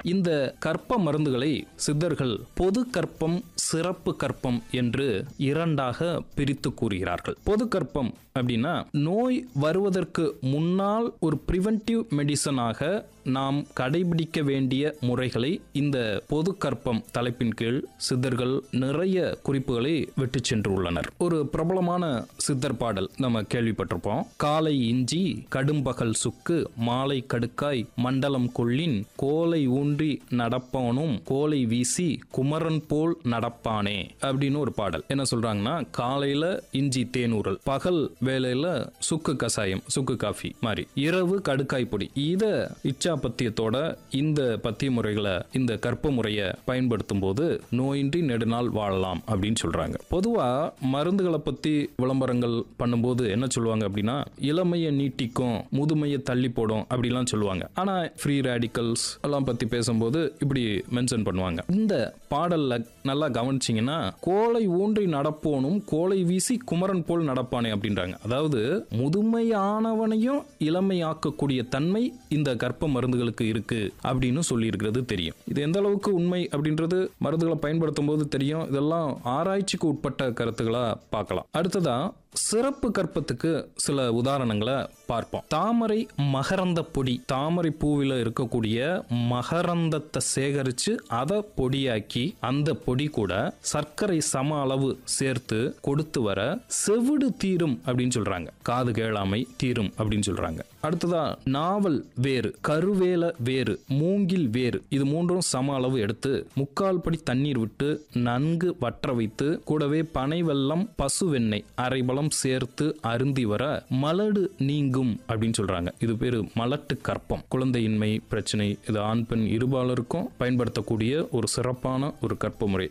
இந்த கற்ப மருந்துகளை சித்தர்கள் பொது கற்பம் சிறப்பு கற்பம் என்று இரண்டாக பிரித்து கூறுகிறார்கள் பொது கற்பம் அப்படின்னா நோய் வருவதற்கு முன்னால் ஒரு பிரிவென்டிவ் மெடிசனாக நாம் கடைபிடிக்க வேண்டிய முறைகளை இந்த பொது கற்பம் தலைப்பின் கீழ் சித்தர்கள் நிறைய குறிப்புகளை விட்டு சென்றுள்ளனர் ஒரு பிரபலமான சித்தர் பாடல் நம்ம கேள்விப்பட்டிருப்போம் காலை இஞ்சி கடும்பகல் சுக்கு மாலை கடுக்காய் மண்டலம் கொள்ளின் கோலை ஊன்றி நடப்பானும் கோலை வீசி குமரன் போல் நடப்பானே அப்படின்னு ஒரு பாடல் என்ன சொல்றாங்கன்னா காலையில இஞ்சி தேனூரல் பகல் வேலையில சுக்கு கசாயம் சுக்கு காஃபி மாதிரி இரவு கடுக்காய் பொடி இத இச்சாபத்தியத்தோட இந்த பத்திய முறைகளை இந்த கற்ப முறையை பயன்படுத்தும் போது நோயின்றி நெடுநாள் வாழலாம் அப்படின்னு சொல்றாங்க பொதுவா மருந்துகளை பத்தி விளம்பரங்கள் பண்ணும்போது என்ன சொல்லுவாங்க அப்படின்னா இளமையை நீட்டிக்கும் முதுமையை தள்ளி போடும் அப்படிலாம் சொல்லுவாங்க ஆனா ஃப்ரீ ரேடிக்கல்ஸ் எல்லாம் பத்தி பேசும்போது இப்படி மென்ஷன் பண்ணுவாங்க இந்த பாடல்ல நல்லா கவனிச்சீங்கன்னா கோலை ஊன்றி நடப்போனும் கோலை வீசி குமரன் போல் நடப்பானே அப்படின்றாங்க அதாவது முதுமையானவனையும் இளமையாக்கக்கூடிய தன்மை இந்த கற்ப மருந்துகளுக்கு இருக்கு அப்படின்னு சொல்லியிருக்கிறது தெரியும் இது எந்த அளவுக்கு உண்மை அப்படின்றது மருந்துகளை பயன்படுத்தும் போது தெரியும் இதெல்லாம் ஆராய்ச்சிக்கு உட்பட்ட கருத்துக்களா பார்க்கலாம் அடுத்ததா சிறப்பு கற்பத்துக்கு சில உதாரணங்களை பார்ப்போம் தாமரை மகரந்த பொடி தாமரை பூவில் இருக்கக்கூடிய மகரந்தத்தை சேகரித்து அதை பொடியாக்கி அந்த பொடி கூட சர்க்கரை சம அளவு சேர்த்து கொடுத்து வர செவிடு தீரும் அப்படின்னு சொல்றாங்க காது கேளாமை தீரும் அப்படின்னு சொல்றாங்க அடுத்ததா நாவல் வேறு கருவேல வேறு மூங்கில் வேறு இது மூன்றும் சம அளவு எடுத்து முக்கால் படி தண்ணீர் விட்டு நன்கு வற்ற வைத்து கூடவே பனை வெல்லம் பசு வெண்ணெய் அரை பலம் சேர்த்து அருந்தி வர மலடு நீங்கும் அப்படின்னு சொல்றாங்க இது பேரு மலட்டு கற்பம் குழந்தையின்மை பிரச்சனை இது ஆண் பெண் இருபாலருக்கும் பயன்படுத்தக்கூடிய ஒரு சிறப்பான ஒரு கற்ப முறை